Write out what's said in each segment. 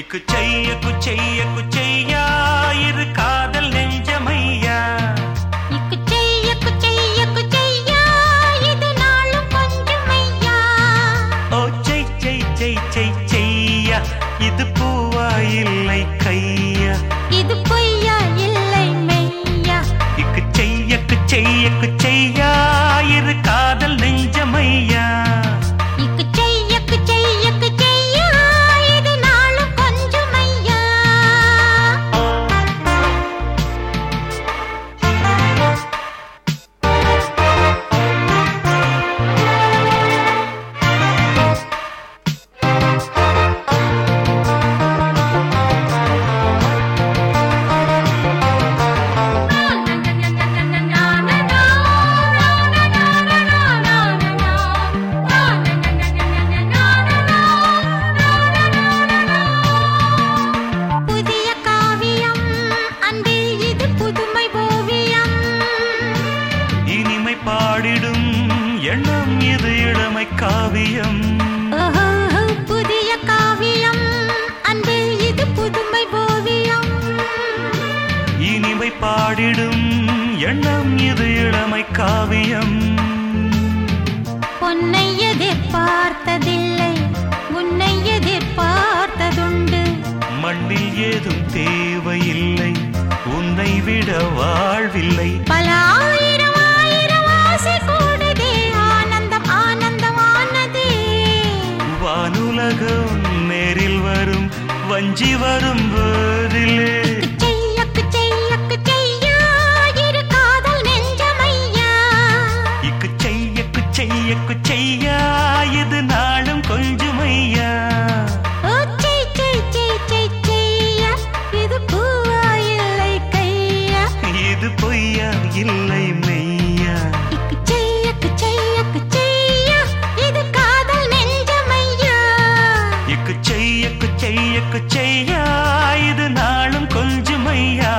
இக்கு செய்ய குச்செய்ய குச்செய்யா இரு காதல் நெஞ்சமையா இக்கு செய்ய குச்செய்ய குச்செய்யா இது நாளும் கொஞ்சம் ஐயா ஓ செய் செய் செய் செய் செய்யா இது பூவா இல்லை கையா இது பொய்யா இல்லை மெய்யா இக்கு செய்ய குச்செய்ய குச்செய்யா இரு காதல் நெஞ்சமையா இக்கு செய்ய குச்செய்ய குச்செய்யா இது நாளும் கொஞ்சம் ஐயா புதிய காவியம் அன்பே இது புதுமை ஓவியம் இனிமை பாடிடும் எண்ணம் இது இளமை காவியம் ஓஹோ, புதிய காவியம் அன்பே இது புதுமை ஓவியம் இனிமை பாடிடும் எண்ணம் இது இளமை காவியம் பொன்னை எதிர்பார்த்ததில்லை உன்னை எதிர்பார்த்ததுண்டு மண்ணில் ஏதும் தேவையில்லை உன்னை விட வாழ்வில்லை பல ஆயிரம் ஆயிரம் ஆசை கூடுதே ஆனந்தம் ஆனந்தமானதே வானுலகம் நேரில் வரும் வஞ்சி வரும் போதிலே செய்யக்கு செய்யக்கு செய்யா இரு காதல் நெஞ்சமையா இக்கு செய்யக்கு செய்யக்கு செய்யா இது நாளும் கொஞ்சமையா ஓ செய் செய் செய் செய் செய்யா இது பூவா இல்லை கையா இது பொய்யா இல்லை மெய்யா இக்கு செய்யக்கு செய்யக்கு செய்யா இது காதல் நெஞ்சமையா இக்கு செய்யக்கு செய்யக்கு செய்யா இது நாளும் கொஞ்சமையா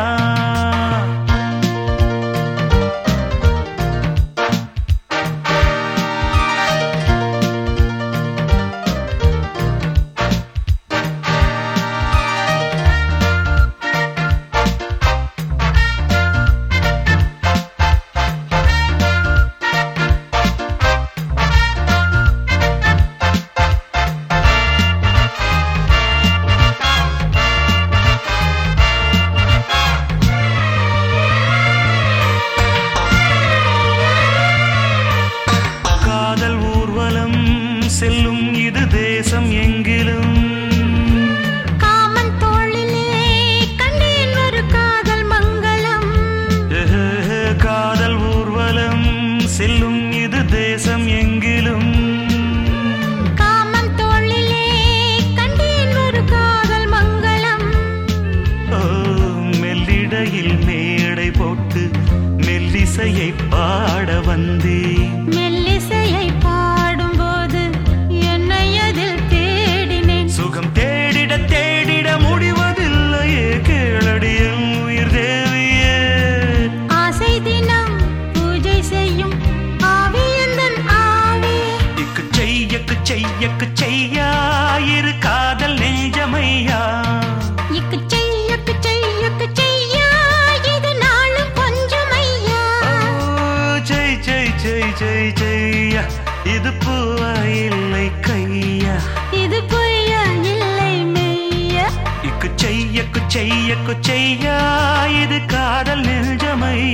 காதல் ஊர்வலம் செல்லும் இது தேசம் எங்கிலும் காமன் தோளிலே கண்டேன் ஒரு காதல் மங்களம் எஹெஹெ, காதல் ஊர்வலம் செல்லும் இது தேசம் எங்கிலும் காமன் தோளிலே கண்டேன் ஒரு காதல் மங்களம் ஓ, மெல்லிடையில் மேடை போட்டு மெல்லிசையை பாட வந்தேன் மெல்லிசையை பாடும்போது என்னை அதில் தேடினேன் சுகம் தேடிட தேடிட முடிவதில்லையே கேளடியும் உயிர் தேவியே ஆசை தினம் பூஜை செய்யும் ஆவியந்தன் ஆவி இக்கு செய்யக்கு செய்யக்கு செய்யா இரு காதல் நெஞ்சமையா இக்கு செய்யக்கு செய்யக்கு செய்யா இது நாளும் கொஞ்சம் ஐயா ஓ, செய் செய் செய் செய் செய்யா இது பூவா இல்லை கையா இது பொய்யா இல்லை மெய்யா இக்கு செய்யக்கு செய்யக்கு செய்யா இது காதல் நெஞ்சமையா